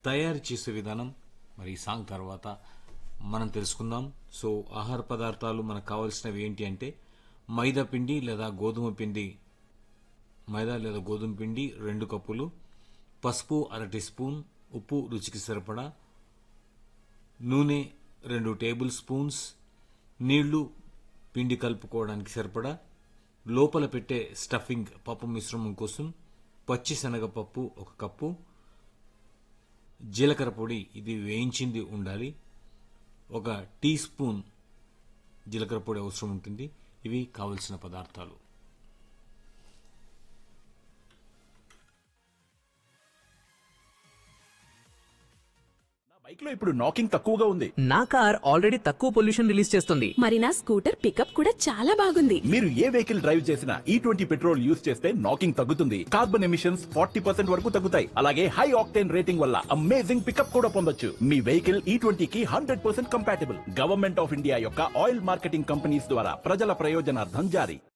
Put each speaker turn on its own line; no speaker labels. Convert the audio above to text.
తయారు చేసే విధానం మరి ఈ సాంగ్ తర్వాత మనం తెలుసుకుందాం సో ఆహార పదార్థాలు మనకు కావాల్సినవి ఏంటి అంటే మైదా పిండి లేదా గోధుమ పిండి మైదా లేదా గోధుమ పిండి రెండు కప్పులు పసుపు అర టీ స్పూన్ ఉప్పు రుచికి సరిపడా నూనె రెండు టేబుల్ స్పూన్స్ నీళ్లు పిండి కలుపుకోవడానికి సరిపడా లోపల పెట్టే స్టఫింగ్ పప్పు మిశ్రమం కోసం పచ్చి శనగపప్పు ఒక కప్పు జీలకర్ర పొడి ఇది వేయించింది ఉండాలి ఒక టీ స్పూన్ జీలకర్ర పొడి అవసరం ఉంటుంది ఇవి కావలసిన పదార్థాలు
బైక్ లో ఇప్పుడు నాకింగ్ తక్కువగా ఉంది
నా కార్ ఆల్రెడీ తక్కువ పొల్యూషన్ రిలీజ్ చేస్తుంది
మరి నా స్కూటర్ పికప్ కూడా చాలా బాగుంది
మీరు ఏ వెహికల్ డ్రైవ్ చేసినా ఈ ట్వంటీ పెట్రోల్ యూస్ చేస్తే నాకింగ్ తగ్గుతుంది కార్బన్ ఎమిషన్స్ ఫార్టీ పర్సెంట్ వరకు తగ్గుతాయి అలాగే హై ఆక్టేన్ రేటింగ్ వల్ల అమేజింగ్ పికప్ కూడా పొందొచ్చు మీ వెహికల్ ఈ ట్వంటీకి hundred percent compatible government of India యొక్క ఆయిల్ మార్కెటింగ్ కంపెనీస్ ద్వారా ప్రజల ప్రయోజనార్థం జారీ